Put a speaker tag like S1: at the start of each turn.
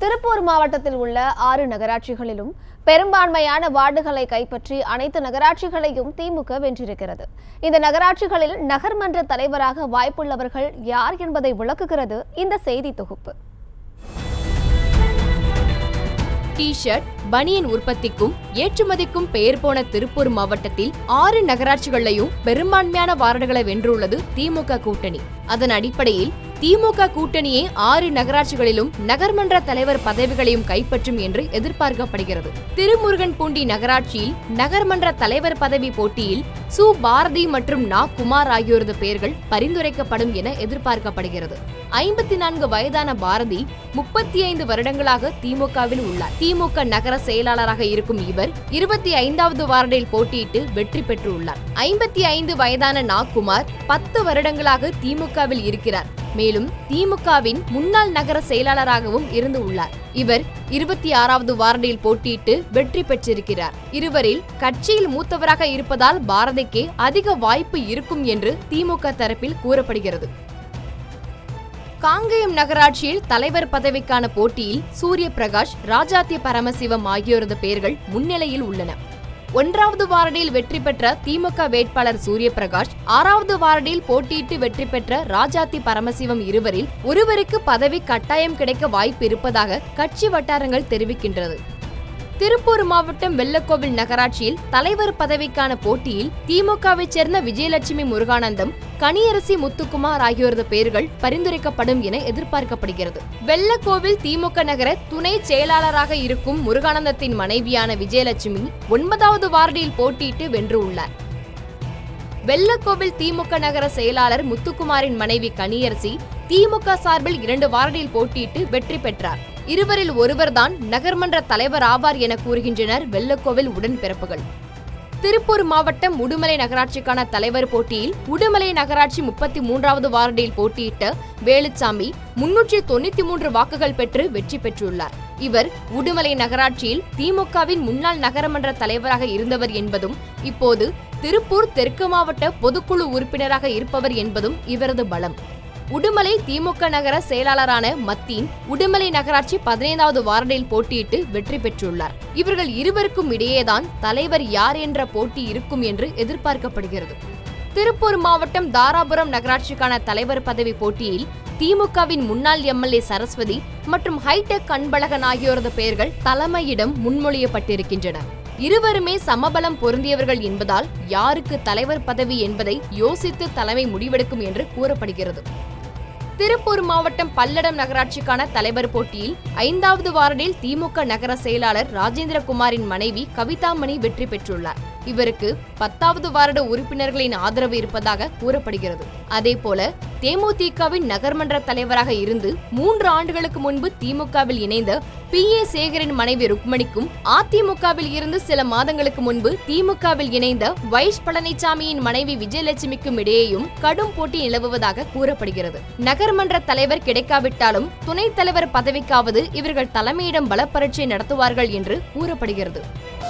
S1: திருப்பூர் மாவட்டத்தில் உள்ள ஆறு நகராட்சிகளிலும் பெரும்பான்மையான வார்டுகளை கைப்பற்றி அனைத்து நகராட்சிகளையும் திமுக வென்றிருக்கிறது இந்த நகராட்சிகளில் நகர்மன்ற தலைவராக வாய்ப்புள்ளவர்கள் யார் என்பதை விளக்குகிறது இந்த செய்தி தொகுப்பு
S2: டி ஷர்ட் பனியன் உற்பத்திக்கும் ஏற்றுமதிக்கும் பெயர் போன திருப்பூர் மாவட்டத்தில் ஆறு நகராட்சிகளையும் பெரும்பான்மையான வார்டுகளை வென்றுள்ளது திமுக கூட்டணி அதன் அடிப்படையில் திமுக கூட்டணியே ஆறு நகராட்சிகளிலும் நகர்மன்ற தலைவர் பதவிகளையும் கைப்பற்றும் என்று எதிர்பார்க்கப்படுகிறது திருமுருகன் பூண்டி நகராட்சியில் நகர்மன்ற தலைவர் பதவி போட்டியில் சு பாரதி மற்றும் நா குமார் ஆகியோரது பெயர்கள் பரிந்துரைக்கப்படும் என எதிர்பார்க்கப்படுகிறது ஐம்பத்தி நான்கு வயதான பாரதி முப்பத்தி ஐந்து வருடங்களாக திமுகவில் உள்ளார் திமுக நகர செயலாளராக இருக்கும் இவர் இருபத்தி ஐந்தாவது வார்டில் போட்டியிட்டு வெற்றி பெற்றுள்ளார் ஐம்பத்தி ஐந்து வயதான நாகுமார் பத்து வருடங்களாக திமுகவில் இருக்கிறார் மேலும் திமுகவின் முன்னாள் நகர செயலாளராகவும் இருந்து உள்ளார் இவர் இருபத்தி ஆறாவது வார்டில் போட்டியிட்டு வெற்றி பெற்றிருக்கிறார் இருவரில் கட்சியில் மூத்தவராக இருப்பதால் பாரதிக்கே அதிக வாய்ப்பு இருக்கும் என்று திமுக தரப்பில் கூறப்படுகிறது காங்கேயம் நகராட்சியில் தலைவர் பதவிக்கான போட்டியில் சூரிய பிரகாஷ் ராஜாத்திய பரமசிவம் ஆகியோரது பெயர்கள் முன்னிலையில் உள்ளன ஒன்றாவது வார்டில் வெற்றி பெற்ற திமுக வேட்பாளர் சூரியபிரகாஷ் ஆறாவது வார்டில் போட்டியிட்டு வெற்றி பெற்ற ராஜாத்தி பரமசிவம் இருவரில் ஒருவருக்கு பதவி கட்டாயம் கிடைக்க வாய்ப்பு இருப்பதாக கட்சி வட்டாரங்கள் தெரிவிக்கின்றது திருப்பூர் மாவட்டம் வெள்ளக்கோவில் நகராட்சியில் தலைவர் பதவிக்கான போட்டியில் திமுகவைச் சேர்ந்த விஜயலட்சுமி முருகானந்தம் கனியரசி முத்துக்குமார் ஆகியோரது பெயர்கள் பரிந்துரைக்கப்படும் என எதிர்பார்க்கப்படுகிறது வெள்ளக்கோவில் திமுக நகர துணை செயலாளராக இருக்கும் முருகானந்தத்தின் மனைவியான விஜயலட்சுமி ஒன்பதாவது வார்டில் போட்டியிட்டு வென்று உள்ளார் வெள்ளக்கோவில் திமுக நகர செயலாளர் முத்துக்குமாரின் மனைவி கனியரசி திமுக சார்பில் இரண்டு வார்டில் போட்டியிட்டு வெற்றி பெற்றார் இருவரில் ஒருவர்தான் நகர்மன்ற தலைவர் ஆவார் என கூறுகின்றனர் வெள்ளக்கோவில் உடன்பிறப்புகள் திருப்பூர் மாவட்டம் உடுமலை நகராட்சிக்கான தலைவர் போட்டியில் உடுமலை நகராட்சி முப்பத்தி மூன்றாவது வார்டில் போட்டியிட்ட வேலுச்சாமி முன்னூற்றி தொண்ணூத்தி மூன்று வாக்குகள் பெற்று வெற்றி பெற்றுள்ளார் இவர் உடுமலை நகராட்சியில் திமுகவின் முன்னாள் நகரமன்ற தலைவராக இருந்தவர் என்பதும் இப்போது திருப்பூர் தெற்கு மாவட்ட பொதுக்குழு உறுப்பினராக இருப்பவர் என்பதும் இவரது பலம் உடுமலை திமுக நகர செயலாளரான மத்தீன் உடுமலை நகராட்சி பதினைந்தாவது வார்டில் போட்டியிட்டு வெற்றி பெற்றுள்ளார் இவர்கள் இருவருக்கும் இடையேதான் தலைவர் யார் என்ற போட்டி இருக்கும் என்று எதிர்பார்க்கப்படுகிறது திருப்பூர் மாவட்டம் தாராபுரம் நகராட்சிக்கான தலைவர் பதவி போட்டியில் திமுகவின் முன்னாள் எம்எல்ஏ சரஸ்வதி மற்றும் ஹைடெக் அன்பழகன் ஆகியோரது பெயர்கள் தலைமையிடம் முன்மொழியப்பட்டிருக்கின்றன இருவருமே சமபலம் பொருந்தியவர்கள் என்பதால் யாருக்கு தலைவர் பதவி என்பதை யோசித்து தலைமை முடிவெடுக்கும் என்று கூறப்படுகிறது திருப்பூர் மாவட்டம் பல்லடம் நகராட்சிக்கான தலைவர் போட்டியில் ஐந்தாவது வார்டில் திமுக நகர செயலாளர் ராஜேந்திரகுமாரின் மனைவி கவிதாமணி வெற்றி பெற்றுள்ளார் இவருக்கு பத்தாவது வார்டு உறுப்பினர்களின் ஆதரவு இருப்பதாக கூறப்படுகிறது அதேபோல தேமுதிகவின் நகர்மன்ற தலைவராக இருந்து மூன்று ஆண்டுகளுக்கு முன்பு திமுகவில் இணைந்த பி ஏ சேகரின் மனைவி ருக்மணிக்கும் அதிமுகவில் இருந்து சில மாதங்களுக்கு முன்பு திமுகவில் இணைந்த வைஷ் பழனிசாமியின் மனைவி விஜயலட்சுமிக்கும் இடையேயும் கடும் போட்டி நிலவுவதாக கூறப்படுகிறது நகர்மன்ற தலைவர் கிடைக்காவிட்டாலும் துணைத் தலைவர் பதவிக்காவது இவர்கள் தலைமையிடம் பலப்பரட்சை நடத்துவார்கள் என்று கூறப்படுகிறது